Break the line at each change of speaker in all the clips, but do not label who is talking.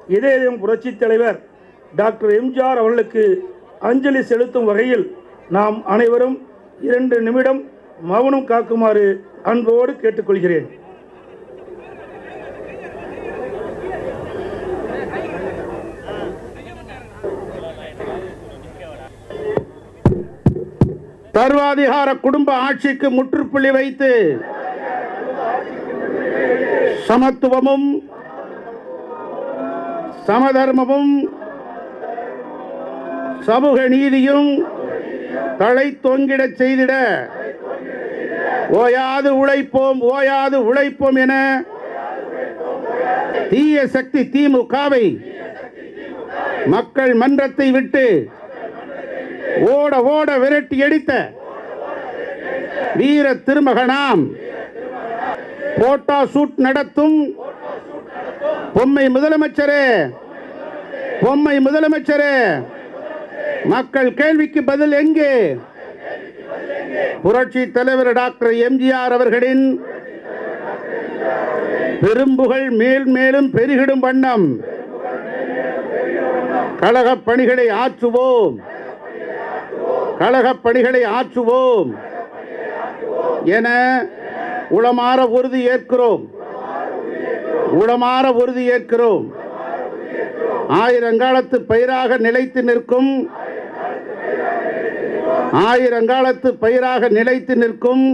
இதயம் புரட்சித் தலைவர் டாக்டர் எம்ஜிஆர் அவர்களுக்கு அஞ்சலி செலுத்தும் வகையில் நாம் அனைவரும் இரண்டு நிமிடம் மௌனம் காக்குமாறு அன்போடு கேட்டுக்கொள்கிறேன்
சர்வாதிகார குடும்ப ஆட்சிக்கு முற்றுப்புள்ளி வைத்து சமத்துவமும் சமதர்மமும் சமூக நீதியும் தலை தொங்கிடச் செய்திட ஓயாது உழைப்போம் ஓயாது உழைப்போம் என தீய சக்தி திமுகவை மக்கள் மன்றத்தை விட்டு ஓட ஓட விரட்டி அடித்த வீர திருமகனாம் போட்டா சூட் நடத்தும் பொம்மை முதலமைச்சரே பொம்மை முதலமைச்சரே மக்கள் கேள்விக்கு பதில் எங்கே புரட்சி தலைவர் டாக்டர் எம்ஜிஆர் அவர்களின் பெரும்புகழ் மேல் மேலும் பெருகிடும் வண்ணம் கழகப் பணிகளை ஆற்றுவோம் கழகப் பணிகளை ஆற்றுவோம் என உளமாற உறுதி ஏற்கிறோம் உளமாற உறுதி ஏற்கிறோம் ஆயிரங்காலத்து பயிராக நிலைத்து நிற்கும் ஆயிரங்காலத்து பயிராக நிலைத்து நிற்கும்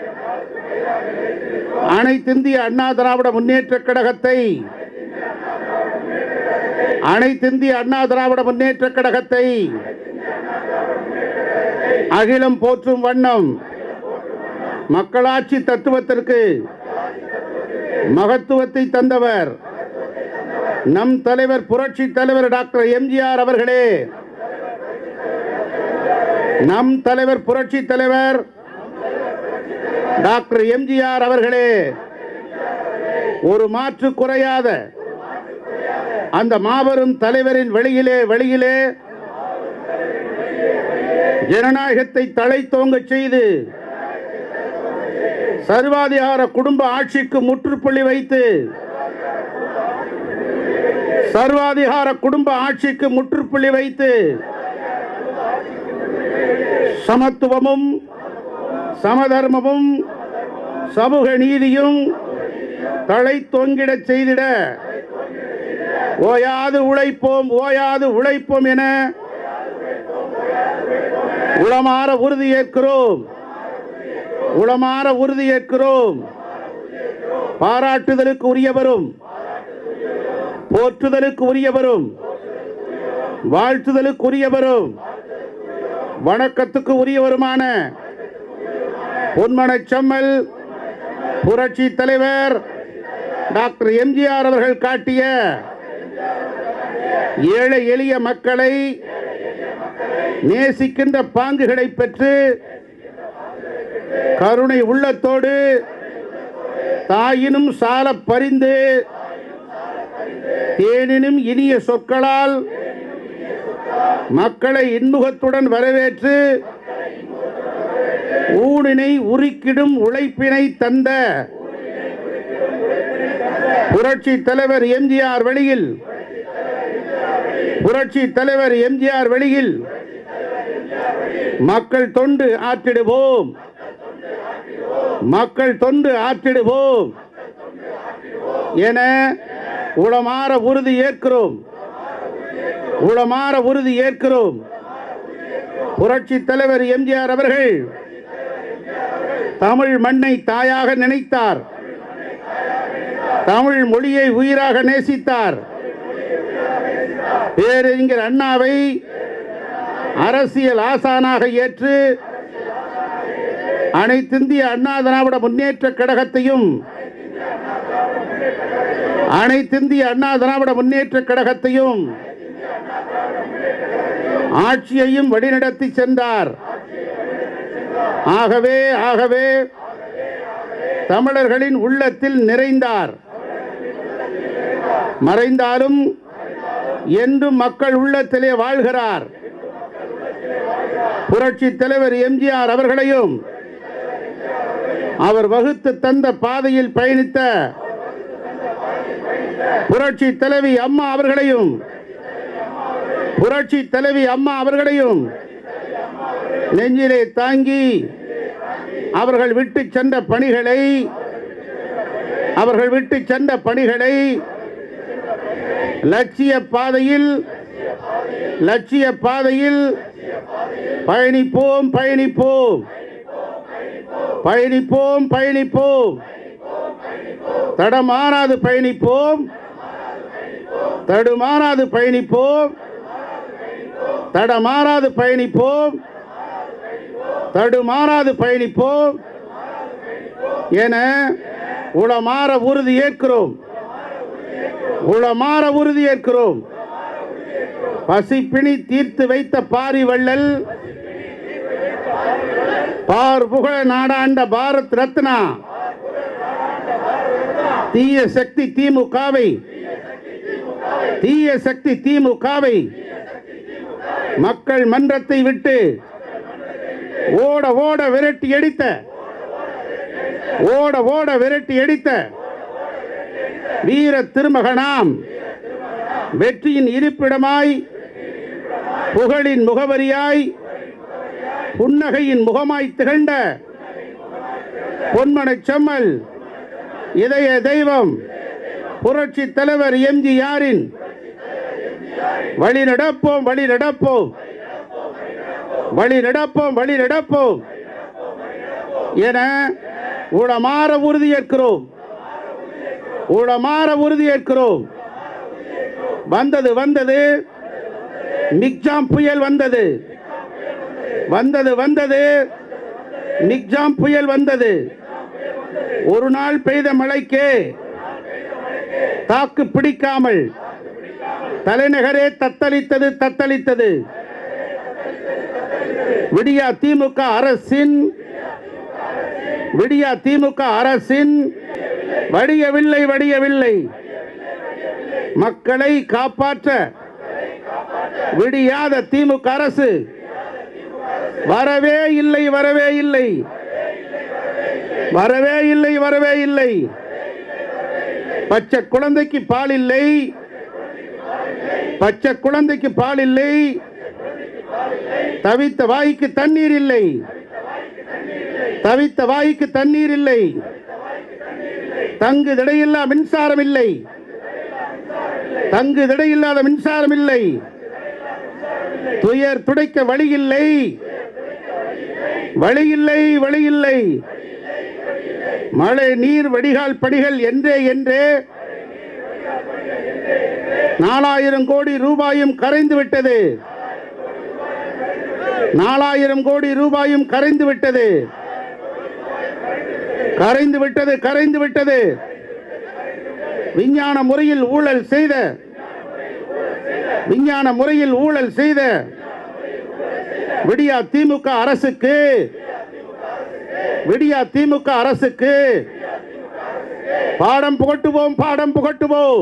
அனைத்திந்திய அண்ணா திராவிட முன்னேற்ற கழகத்தை அனைத்திந்திய அண்ணா திராவிட முன்னேற்ற கழகத்தை அகிலம் போற்றும் வண்ணம் மக்களாட்சி தத்துவத்திற்கு மகத்துவத்தை தந்தவர் நம் தலைவர் புரட்சி தலைவர் டாக்டர் எம்ஜிஆர் அவர்களே நம் தலைவர் புரட்சி தலைவர் டாக்டர் எம்ஜிஆர் அவர்களே ஒரு மாற்று குறையாத அந்த மாபெரும் தலைவரின் வெளியிலே வெளியிலே ஜனநாயகத்தை தலை தோங்கச் செய்து சர்வாதிகார குடும்ப ஆட்சிக்கு முற்றுப்புள்ளி வைத்து சர்வாதிகார குடும்ப ஆட்சிக்கு முற்றுப்புள்ளி வைத்து சமத்துவமும் சமதர்மமும் சமூக நீதியும் தலை தொங்கிடச் செய்திட ஓயாது உழைப்போம் ஓயாது உழைப்போம் என உளமாற உறுதியேற்கிறோம் உளமாற உறுதியேற்கிறோம் பாராட்டுதலுக்கு உரியவரும் போற்றுதலுக்கு உரியவரும் வாழ்த்துதலுக்கு உரியவரும் வணக்கத்துக்கு உரியவருமான பொன்மனச் செம்மல் புரட்சி தலைவர் டாக்டர் எம்ஜிஆர் அவர்கள் காட்டிய ஏழை எளிய மக்களை நேசிக்கின்ற பாங்குகளை பெற்று கருணை உள்ளத்தோடு தாயினும் சால பரிந்து தேனினும் இனிய சொற்களால் மக்களை இன்முகத்துடன் வரவேற்று ஊனினை உருக்கிடும் உழைப்பினை தந்த புரட்சி தலைவர் எம்ஜிஆர் வெளியில் புரட்சி தலைவர் எம்ஜிஆர் வெளியில் மக்கள் தொண்டு ஆற்றிடுவோம் மக்கள் தொண்டு ஆற்றிடுவோம் என உளமாற உறுதி ஏற்கிறோம் உளமாற உறுதி ஏற்கிறோம் புரட்சி தலைவர் எம்ஜிஆர் அவர்கள் தமிழ் மண்ணை தாயாக நினைத்தார் தமிழ் மொழியை உயிராக நேசித்தார் பேரறிஞர் அண்ணாவை அரசியல் ஆசானாக ஏற்று அனைத்திந்திய அண்ணா திராவிட முன்னேற்ற கழகத்தையும் அனைத்திந்திய அண்ணா திராவிட முன்னேற்ற கழகத்தையும் ஆட்சியையும் வழிநடத்தி சென்றார் ஆகவே ஆகவே தமிழர்களின் உள்ளத்தில் நிறைந்தார் மறைந்தாலும் என்றும் மக்கள் உள்ளத்திலே வாழ்கிறார் புரட்சி தலைவர் எம்ஜிஆர் அவர்களையும் அவர் வகுத்து தந்த பாதையில் பயணித்த புரட்சி தலைவி அம்மா அவர்களையும் புரட்சி தலைவி அம்மா அவர்களையும் நெஞ்சிலே தாங்கி அவர்கள் விட்டு சென்ற பணிகளை அவர்கள் விட்டு சென்ற பணிகளை லட்சிய பாதையில் லட்சிய பாதையில் பயணிப்போம் பயணிப்போம் பயணிப்போம் பயணிப்போம் தடமாறாது பயணிப்போம் தடுமாறாது பயணிப்போம் தடமாறாது பயணிப்போம் தடுமாறாது பயணிப்போம் என உளமாற உறுதி ஏற்கிறோம் உளமாற உறுதி ஏற்கிறோம் பசிப்பிணி தீர்த்து வைத்த பாரி வள்ளல் பார் புகழ நாடாண்ட பாரத் ரத்னா தீய சக்தி திமுகவை தீய சக்தி திமுகவை மக்கள் மன்றத்தை விட்டு ஓட ஓட விரட்டி அடித்த ஓட ஓட விரட்டி அடித்த வீர திருமகனாம் வெற்றியின் இருப்பிடமாய் புகழின் முகவரியாய் புன்னகையின் முகமாய் திகழ்ந்த பொன்மனச் செம்மல் இதய தெய்வம் புரட்சி தலைவர் எம்ஜிஆரின் வழி நடப்போம் வழி நடப்போம் வழி நடப்போம் வழி நடப்போம் என உளமாற உறுதியேற்கிறோம் உளமாற உறுதியேற்கிறோம் வந்தது வந்தது மிக்ஜாம் புயல் வந்தது வந்தது வந்தது மிக்ஜாம் புயல் வந்தது ஒரு நாள் பெய்த மழைக்கு தாக்கு பிடிக்காமல் தலைநகரே தத்தளித்தது தத்தளித்தது விடியா திமுக அரசின் விடியா திமுக அரசின் வடியவில்லை வடியவில்லை மக்களை காப்பாற்ற விடியாத திமுக அரசு வரவே இல்லை வரவே இல்லை வரவே இல்லை வரவே இல்லை பச்சை குழந்தைக்கு பால் இல்லை பச்சை குழந்தைக்கு பால் இல்லை தவித்த வாய்க்கு தண்ணீர் இல்லை தவித்த வாய்க்கு தண்ணீர் இல்லை தங்கு தடையில்லா மின்சாரம் இல்லை தங்கு தடையில்லாத மின்சாரம் இல்லை துயர் துடைக்க வழி இல்லை வழி இல்லை வழி இல்லை மழை நீர் வடிகால் படிகள் என்றே என்றே நாலாயிரம் கோடி ரூபாயும் கரைந்து விட்டது நாலாயிரம் கோடி ரூபாயும் கரைந்து விட்டது கரைந்து விட்டது கரைந்து விட்டது விஞ்ஞான முறையில் ஊழல் செய்த விஞ்ஞான முறையில் ஊழல் செய்த விடியா திமுக அரசுக்கு விடியா திமுக அரசுக்கு பாடம் புகட்டுவோம் பாடம் புகட்டுவோம்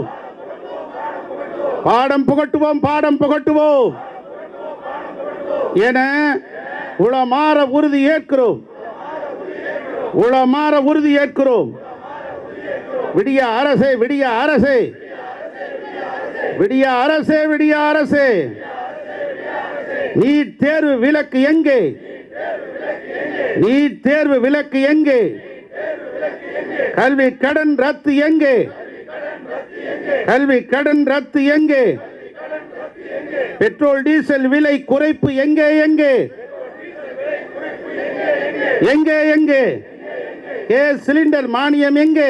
பாடம் புகட்டுவோம் பாடம் புகட்டுவோம் என உளமாற உறுதி ஏற்கிறோம் உளமாற உறுதி ஏற்கிறோம் விடிய அரசே விடிய அரசே விடிய அரசே விடிய அரசே நீட் தேர்வு விலக்கு எங்கே நீட் தேர்வு விலக்கு எங்கே கல்வி கடன் ரத்து எங்கே கல்வி கடன் ரத்து எங்கே பெட்ரோல் டீசல் விலை குறைப்பு எங்கே எங்கே எங்கே எங்கே கேஸ் சிலிண்டர் மானியம் எங்கே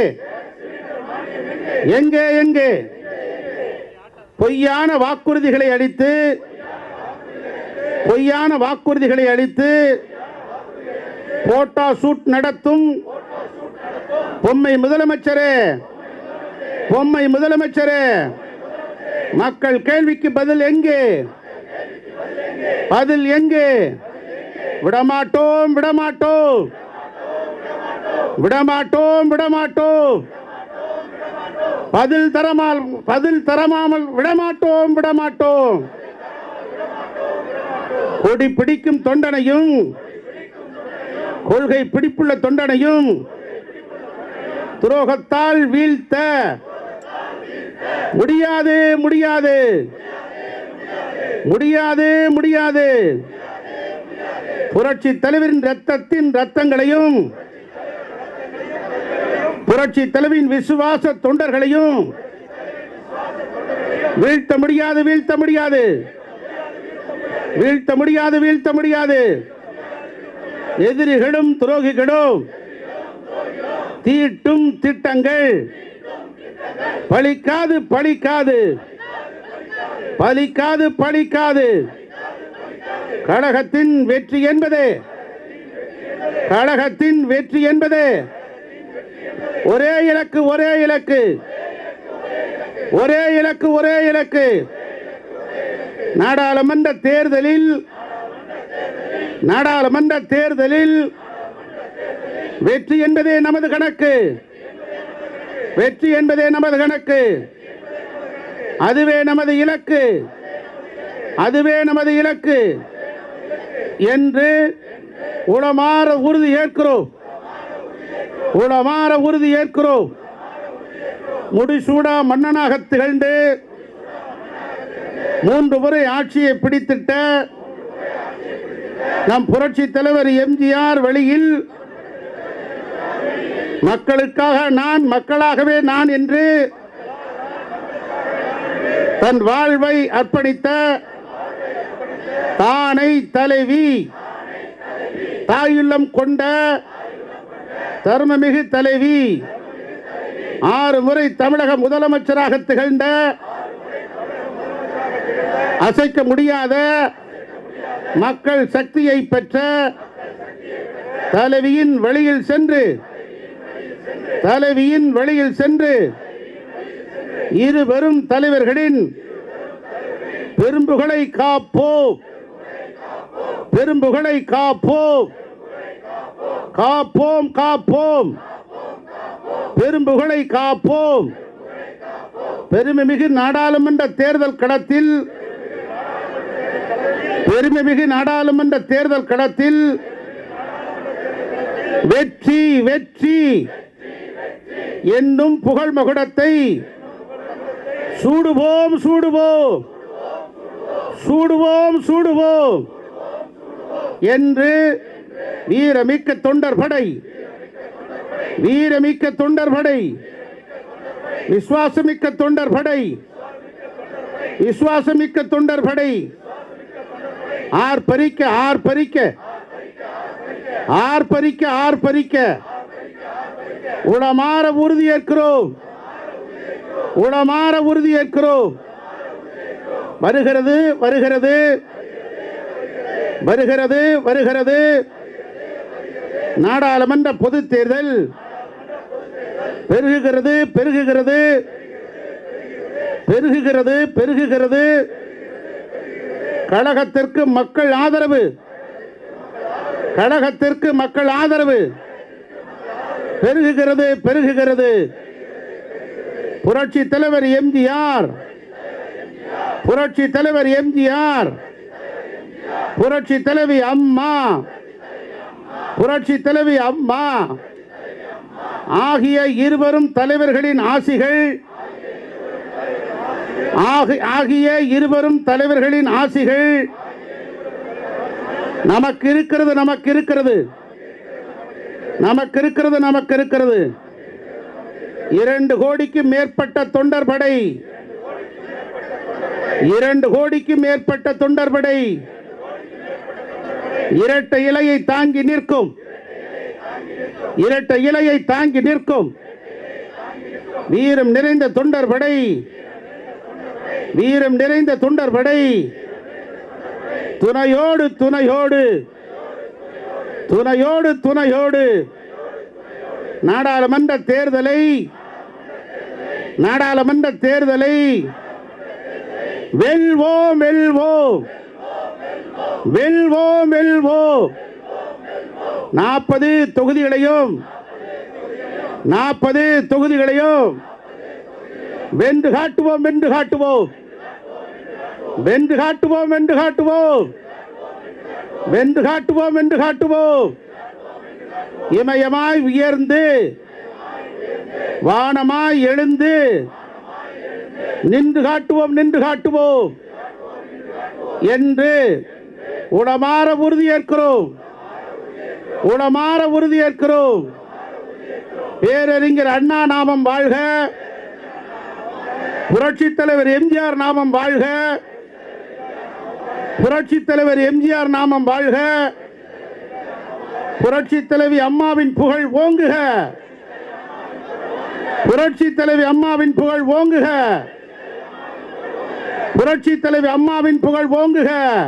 எங்கே எங்கே பொய்யான வாக்குறுதிகளை அளித்து பொய்யான வாக்குறுதிகளை அளித்து போட்டா சூட் நடத்தும் பொம்மை முதலமைச்சரே பொம்மை முதலமைச்சரே மக்கள் கேள்விக்கு பதில் எங்கே பதில் எங்கே விடமாட்டோம் விடமாட்டோம் விடமாட்டோம் விடமாட்டோம் பதில் தரமால் பதில் தரமாமல் விடமாட்டோம் விடமாட்டோம் கொடி பிடிக்கும் தொண்டனையும் கொள்கை பிடிப்புள்ள தொண்டனையும் துரோகத்தால் வீழ்த்த முடியாது முடியாது முடியாது முடியாது புரட்சி தலைவரின் ரத்தத்தின் ரத்தங்களையும் புரட்சி தலைவின் விசுவாச தொண்டர்களையும் வீழ்த்த முடியாது வீழ்த்த முடியாது வீழ்த்த முடியாது வீழ்த்த முடியாது எதிரிகளும் துரோகிகளும் தீட்டும் திட்டங்கள் பலிக்காது பலிக்காது பலிக்காது பலிக்காது கழகத்தின் வெற்றி என்பதே கழகத்தின் வெற்றி என்பதே ஒரே இலக்கு ஒரே இலக்கு ஒரே இலக்கு ஒரே இலக்கு நாடாளுமன்ற தேர்தலில் நாடாளுமன்ற தேர்தலில் வெற்றி என்பதே நமது கணக்கு வெற்றி என்பதே நமது கணக்கு அதுவே நமது இலக்கு அதுவே நமது இலக்கு என்று உளமாற உறுதி ஏற்கிறோம் உளமாற உறுதி ஏற்கிறோம் முடிசூடா மன்னனாக திகழ்ந்து மூன்று முறை ஆட்சியை பிடித்திட்ட நம் புரட்சி தலைவர் எம்ஜிஆர் வழியில் மக்களுக்காக நான் மக்களாகவே நான் என்று தன் வாழ்வை அர்ப்பணித்த தானை தலைவி தாயுள்ளம் கொண்ட தர்மமிகு தலைவி ஆறு முறை தமிழக முதலமைச்சராக திகழ்ந்த அசைக்க முடியாத மக்கள் சக்தியை பெற்ற தலைவியின் வழியில் சென்று தலைவியின் வழியில் சென்று இருவரும் தலைவர்களின் பெரும்புகளை காப்போம் பெரும்புகளை காப்போம் காப்போம் காப்போம் பெரும்புகளை காப்போம் பெருமைமிகு நாடாளுமன்ற தேர்தல் களத்தில் பெருமைமிகு நாடாளுமன்ற தேர்தல் களத்தில் வெற்றி வெற்றி என்னும் புகழ் மகுடத்தை சூடுவோம் சூடுவோம் சூடுவோம் சூடுவோம் என்று வீரமிக்க தொண்டர் படை வீரமிக்க தொண்டர் படை விசுவாசமிக்க தொண்டர் படை விசுவாசமிக்க தொண்டர் படை ஆர்ப்பரிக்க ஆர்ப்பரிக்க ஆர்ப்பரிக்க ஆர்ப்பரிக்க உளமாற உறுதியேற்கிறோம் உளமாற உறுதியேற்கிறோம் வருகிறது வருகிறது வருகிறது வருகிறது நாடாளுமன்ற பொதுத் தேர்தல் பெருகுகிறது பெருகுகிறது பெருகுகிறது பெருகுகிறது கழகத்திற்கு மக்கள் ஆதரவு கழகத்திற்கு மக்கள் ஆதரவு பெருகுகிறது பெருகுகிறது புரட்சி தலைவர் எம்ஜிஆர் புரட்சி தலைவர் எம்ஜிஆர் புரட்சி தலைவி அம்மா புரட்சி தலைவி அம்மா ஆகிய இருவரும் தலைவர்களின் ஆசிகள் ஆகி- ஆகிய இருவரும் தலைவர்களின் ஆசிகள் நமக்கு இருக்கிறது நமக்கு இருக்கிறது நமக்கு இருக்கிறது நமக்கு இருக்கிறது இரண்டு கோடிக்கு மேற்பட்ட தொண்டர் படை இரண்டு கோடிக்கு மேற்பட்ட தொண்டர் படை இரட்டை இலையை தாங்கி நிற்கும் இரட்டை இலையை தாங்கி நிற்கும் வீரம் நிறைந்த தொண்டர் படை வீரம் நிறைந்த தொண்டர் படை துணையோடு துணையோடு துணையோடு துணையோடு நாடாளுமன்ற தேர்தலை நாடாளுமன்ற தேர்தலை வெல்வோம் வெல்வோம் வெல்வோம் வெல்வோம் நாற்பது தொகுதிகளையும் நாற்பது தொகுதிகளையும் வென்று காட்டுவோம் வென்று காட்டுவோம் வென்று காட்டுவோம் வென்று காட்டுவோம் வென்று காட்டுவோம் வென்று காட்டுவோம் இமயமாய் உயர்ந்து வானமாய் எழுந்து நின்று காட்டுவோம் நின்று காட்டுவோம் என்று உடமாற உறுதியேற்கிறோம் உடமாற உறுதியேற்கிறோம் பேரறிஞர் அண்ணா நாமம் வாழ்க புரட்சித் தலைவர் எம்ஜிஆர் நாமம் வாழ்க புரட்சித் தலைவர் எம்ஜிஆர் நாமம் வாழ்க புரட்சித் தலைவி அம்மாவின் புகழ் ஓங்குக புரட்சித் தலைவி அம்மாவின் புகழ் ஓங்குக புரட்சித் தலைவி அம்மாவின் புகழ் ஓங்குக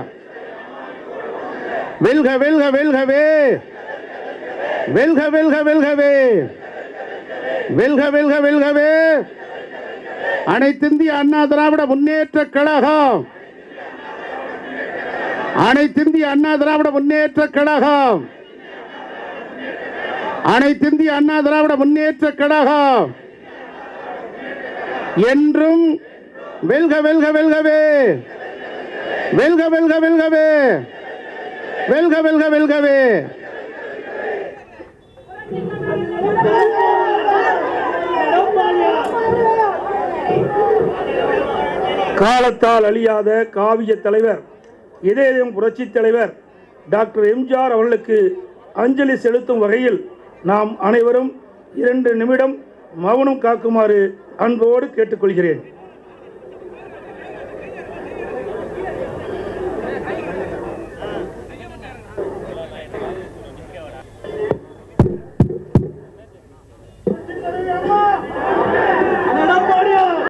வெல்க வெல்க வெல்கவே வெல்க வெல்க வெல்கவே வெல்க வெல்க வெல்கவே அனைத்திந்திய அண்ணா திராவிட முன்னேற்ற கழகம் அனைத்திந்திய அண்ணா திராவிட முன்னேற்ற கழகம் அனைத்திந்திய அண்ணா திராவிட முன்னேற்ற கழகம் என்றும் வெல்க வெல்க வெல்கவே வெல்க வெல்க வெல்கவே வெல்க வெல்க வெல்கவே
காலத்தால் அழியாத காவிய தலைவர் இதயம் புரட்சித் தலைவர் டாக்டர் எம்ஜிஆர் அவர்களுக்கு அஞ்சலி செலுத்தும் வகையில் நாம் அனைவரும் இரண்டு நிமிடம் மௌனம் காக்குமாறு அன்போடு கேட்டுக்கொள்கிறேன்